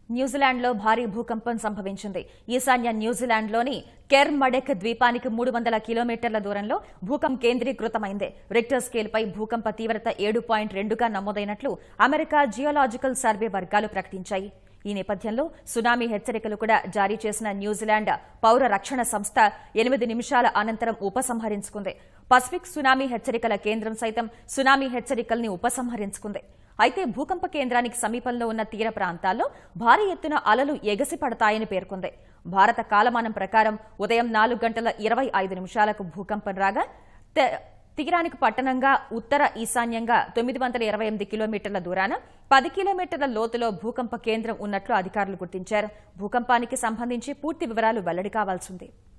న్యూజిలాండ్లో భారీ భూకంపం సంభవించింది ఈశాన్య న్యూజిలాండ్లోని కెర్మడెక్ ద్వీపానికి మూడు వందల కిలోమీటర్ల దూరంలో భూకంపం కేంద్రీకృతమైంది రిక్టర్ స్కేల్పై భూకంప తీవ్రత ఏడు పాయింట్ రెండుగా నమోదైనట్లు అమెరికా జియోలాజికల్ సర్వే వర్గాలు ప్రకటించాయి ఈ నేపథ్యంలో సునామీ హెచ్చరికలు కూడా జారీ చేసిన న్యూజిలాండ్ పౌర రక్షణ సంస్థ ఎనిమిది నిమిషాల అనంతరం ఉపసంహరించుకుంది పసిఫిక్ సునామీ హెచ్చరికల కేంద్రం సైతం సునామీ హెచ్చరికల్ని ఉపసంహరించుకుంది అయితే భూకంప కేంద్రానికి సమీపంలో ఉన్న తీర ప్రాంతాల్లో భారీ ఎత్తున అలలు ఎగసి పడతాయని పేర్కొంది భారత కాలమానం ప్రకారం ఉదయం నాలుగు గంటల ఇరవై ఐదు నిమిషాలకు భూకంపం రాగా తె- తీరానికి పట్టణంగా ఉత్తర ఈశాన్యంగా తొమ్మిది వందల ఇరవై ఎనిమిది కిలోమీటర్ల దూరాన పది కిలోమీటర్ల లోతులో భూకంప కేంద్రం ఉన్నట్లు అధికారులు గుర్తించారు భూకంపానికి సంబంధించి పూర్తి వివరాలు వెల్లడి కావాల్సింది